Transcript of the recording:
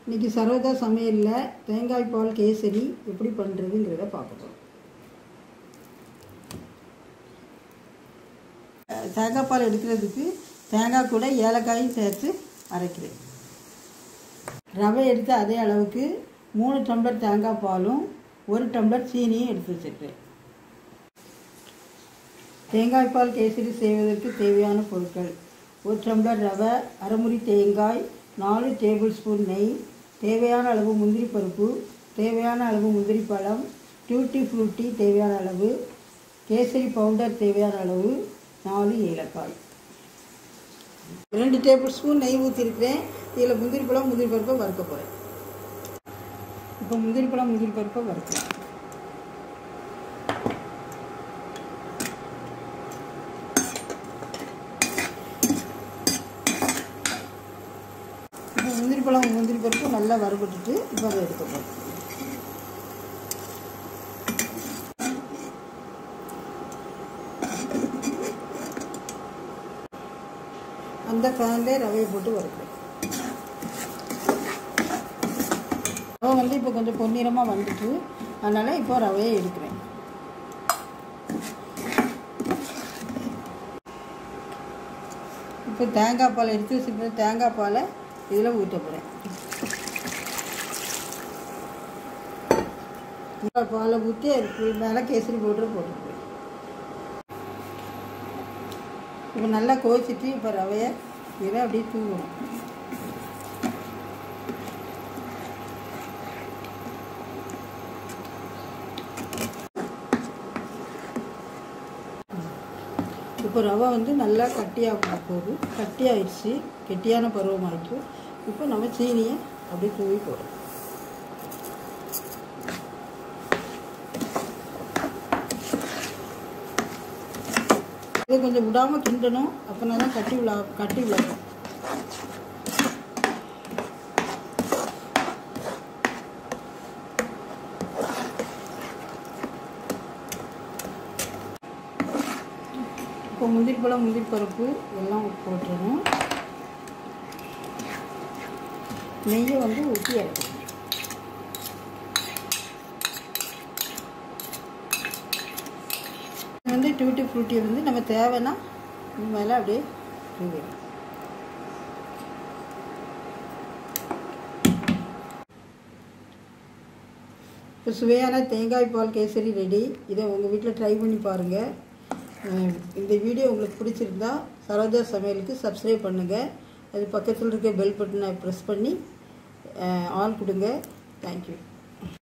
இன்றைக்கி சரோஜா சமையலில் தேங்காய் பால் கேசரி எப்படி பண்ணுறதுங்கிறத பார்க்க போகிறோம் தேங்காய் பால் எடுக்கிறதுக்கு தேங்காய் கூட ஏலக்காயும் சேர்த்து அரைக்கிறேன் ரவை எடுத்து அதே அளவுக்கு மூணு டம்ளர் தேங்காய் பாலும் ஒரு டம்ளர் சீனியும் எடுத்து வச்சுருக்கேன் தேங்காய் பால் கேசரி செய்வதற்கு தேவையான பொருட்கள் ஒரு டம்ளர் ரவை அரைமுறி தேங்காய் நாலு டேபிள் ஸ்பூன் நெய் தேவையான அளவு முந்திரி பருப்பு தேவையான அளவு முந்திரி பழம் டியூட்டி ஃப்ரூட்டி தேவையான அளவு கேசரி பவுடர் தேவையான அளவு நாலு ஏலக்காய் ரெண்டு டேபிள் ஸ்பூன் நெய் ஊற்றிருக்கிறேன் இதில் முந்திரி பழம் முந்திரி பருப்பை வறுக்க போகிறேன் இப்போ முந்திரி பழம் முந்திரி பருப்பை வறுக்கிறேன் இப்போ முந்திரி பழம் முந்திரி பருப்பு நல்லா வறுபட்டுட்டு இப்போ அதை எடுக்க போகிறோம் அந்த ஃபேன்லேயே ரவையை போட்டு வறுக்கிறேன் ரவை வந்து இப்போ கொஞ்சம் பொன்னிறமாக வந்துட்டு அதனால் இப்போ ரவையை எடுக்கிறேன் இப்போ தேங்காய் பால் எடுத்து வச்சுருக்கிற தேங்காய் பாலை இதில் ஊற்ற போகிறேன் பாலை ஊற்றி அதுக்கு மேலே கேசரி பவுடர் போட்டுக்கிறேன் இப்போ நல்லா கோச்சிட்டு இப்போ ரவையை இதை அப்படியே தூவணும் இப்போ ரவை வந்து நல்லா கட்டியாக போகுது கட்டியாயிடுச்சு கெட்டியான பருவமாயிட்டு இப்போ நம்ம சீனியை அப்படியே தூவி போடுறோம் இதை கொஞ்சம் விடாமல் கிண்டணும் அப்போனா தான் கட்டி விழா கட்டி விழாடும் இப்போ முந்திரி பழம் முந்திரி பருப்பு எல்லாம் போட்டுருணும் நெய்யை வந்து ஊற்றி இறக்கணும் வந்து டியூட்டி ஃப்ரூட்டியை வந்து நம்ம தேவைன்னா இது மேலே அப்படியே தூவிடணும் இப்போ சுவையான தேங்காய் பால் கேசரி ரெடி இதை உங்கள் வீட்டில் ட்ரை பண்ணி பாருங்கள் இந்த வீடியோ உங்களுக்கு பிடிச்சிருந்தா சரோஜா சமையலுக்கு சப்ஸ்கிரைப் பண்ணுங்கள் அது பக்கத்தில் இருக்க பெல் பட்டனை ப்ரெஸ் பண்ணி ஆல் கொடுங்க தேங்க்யூ